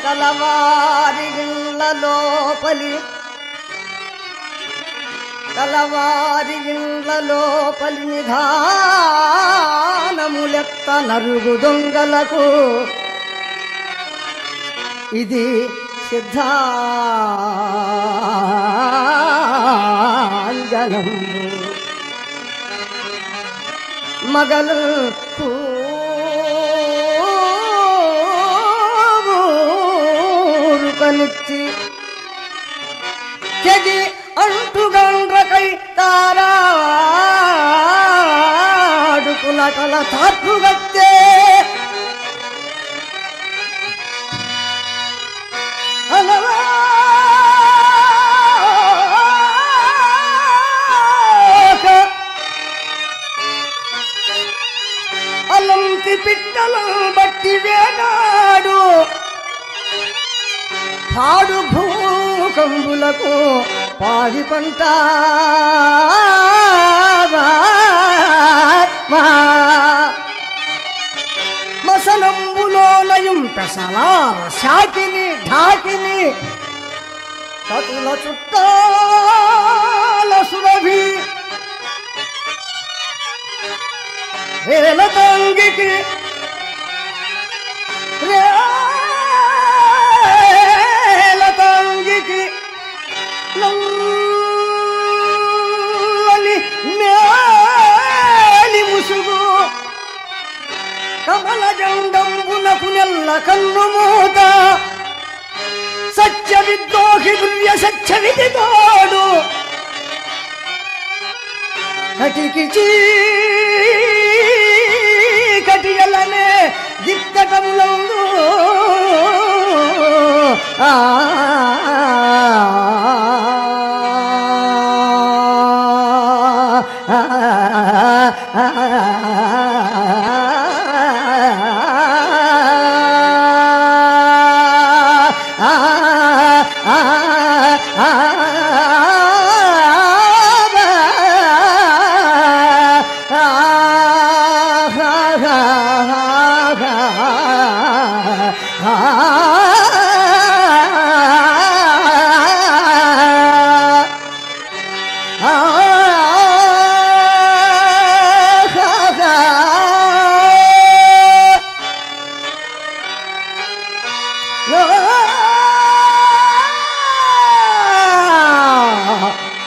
కలవారి ఇళ్ళ లోపలి కలవారి ఇండ్ల లోపలి నిధానములెత్త నరుగు దొంగలకు ఇది సిద్ధాంజనం మగలు కనిచ్చి తెగి అంటుగండ్రకై తారాడుకుల కల తాత్రుగత్తే అలవాక అలంతి పిట్టలం బట్టి వేనాడు పాడు భూకంబులకు పాడి పంట మసనంబులోనయం పెసలార శాకిని ఢాకిని కతుల చుట్టాల సురభి వేల తంగికి వేల తంగికి నల్లని మేలి ముసుగు కమల జండంబునకు నెల్ల కన్ను మూత సత్య విద్రోహి దుర్య సత్య విధి తోడు కటికి కటియలనే దిక్కటములందు ఆ